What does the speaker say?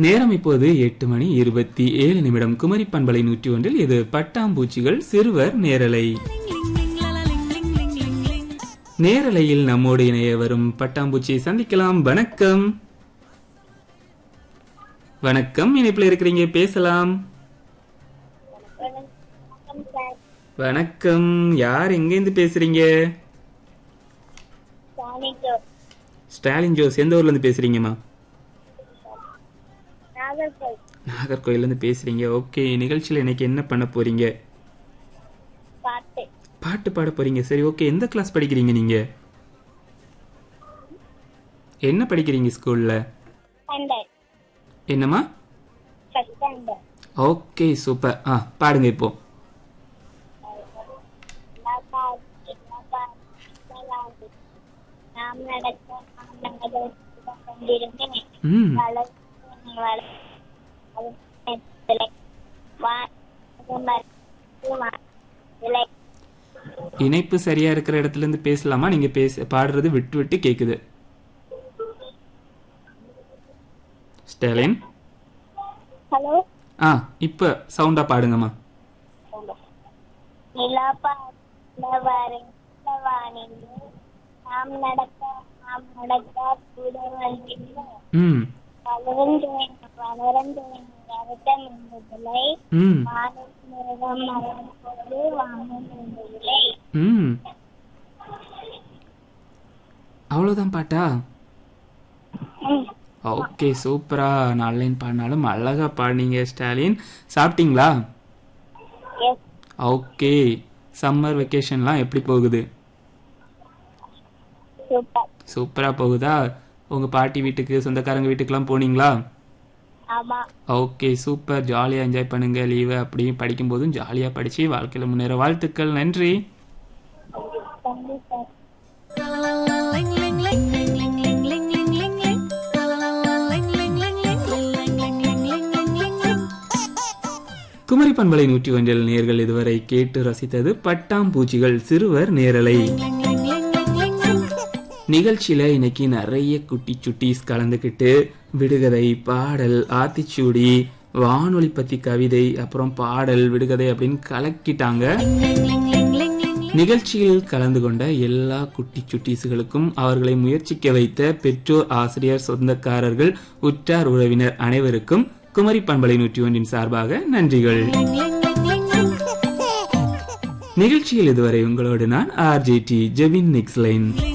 நேரம் இப்போது எட்டு மணி இருபத்தி ஏழு நிமிடம் குமரி பண்பலை நூற்றி ஒன்றில் இது பட்டாம்பூச்சிகள் சிறுவர் நேரலை நேரலையில் நம்மோடு இணைய வரும் பட்டாம்பூச்சியை சந்திக்கலாம் வணக்கம் வணக்கம் இணைப்பில் இருக்கிறீங்க பேசலாம் வணக்கம் சார் வணக்கம் யார் எங்கேருந்து பேசுறீங்க சாணிக்கோ ஸ்டாலின் ஜோஸ் எந்த ஊர்ல இருந்து பேசுறீங்கம்மா நாகர்கோவில் நாகர்கோயில்ல இருந்து பேசுறீங்க ஓகே நிகழ்ச்சியில இன்னைக்கு என்ன பண்ண போறீங்க பாட்டு பாட்டு பாட போறீங்க சரி ஓகே எந்த கிளாஸ் படிக்கிறீங்க நீங்க என்ன படிக்கிறீங்க ஸ்கூல்ல ஸ்டாண்டர்ட் என்னம்மா ஃபர்ஸ்ட் ஸ்டாண்டர்ட் ஓகே சூப்பர் ஆ பாடுங்க இப்போ நாம் நடக்க நாம் நடக்க கொண்டிருந்தேன் ம் வளர்ந்து வளர்ந்து வா விலை இணைப்பு சரியா இருக்கிற இடத்துல இருந்து பேசலாமா நீங்க பேச பாடுறது விட்டு விட்டு கேக்குது ஸ்டாலின் ஹலோ ஆ இப்ப சவுண்டா பாடுங்கம்மா நிலாபாரின் நாம் நடக்க நாம் நடக்க கூட வருகின்றோம் ம் வளர்ந்தேன் வளர்ந்தேன் வருடம் என்பதில்லை ம் வானம் மேகம் மலர்ந்தது வானம் என்பதில்லை ம் அவ்வளவுதான் பாட்டா ம், ஓகே சூப்பரா நாளைன் பாடினாலும் அழகா பாடினீங்க ஸ்டாலின் சாப்பிட்டீங்களா yes, ஓகே சம்மர் வெக்கேஷன்லாம் எப்படி போகுது super. சூப்பரா போகுதா உங்க பாட்டி வீட்டுக்கு சொந்தக்காரங்க வீட்டுக்குலாம் போனீங்களா ஆமா ஓகே சூப்பர் ஜாலியா என்ஜாய் பண்ணுங்க லீவு அப்படியும் படிக்கும் போதும் ஜாலியா படிச்சு வாழ்க்கையில முன்னேற வாழ்த்துக்கள் நன்றி தம்பி சார் குமரி பண்பலை நூற்றி ஒன்றில் நேர்கள் இதுவரை கேட்டு ரசித்தது பட்டாம்பூச்சிகள் சிறுவர் நேரலை நிகழ்ச்சியில இன்னைக்கு நிறைய குட்டி சுட்டீஸ் கலந்துக்கிட்டு விடுகதை பாடல் ஆத்திச்சூடி வானொலி பத்தி கவிதை அப்புறம் பாடல் விடுகதை அப்படின்னு கலக்கிட்டாங்க நிகழ்ச்சியில் கலந்து கொண்ட எல்லா குட்டி சுட்டீஸுகளுக்கும் அவர்களை முயற்சிக்க வைத்த பெற்றோர் ஆசிரியர் சொந்தக்காரர்கள் உற்றார் உறவினர் அனைவருக்கும் குமரி பண்பலை நூற்றி ஒன்றின் சார்பாக நன்றிகள் நிகழ்ச்சியில் இதுவரை உங்களோடு நான் ஆர்ஜேடி ஜெவின் நிக்ஸ்லைன்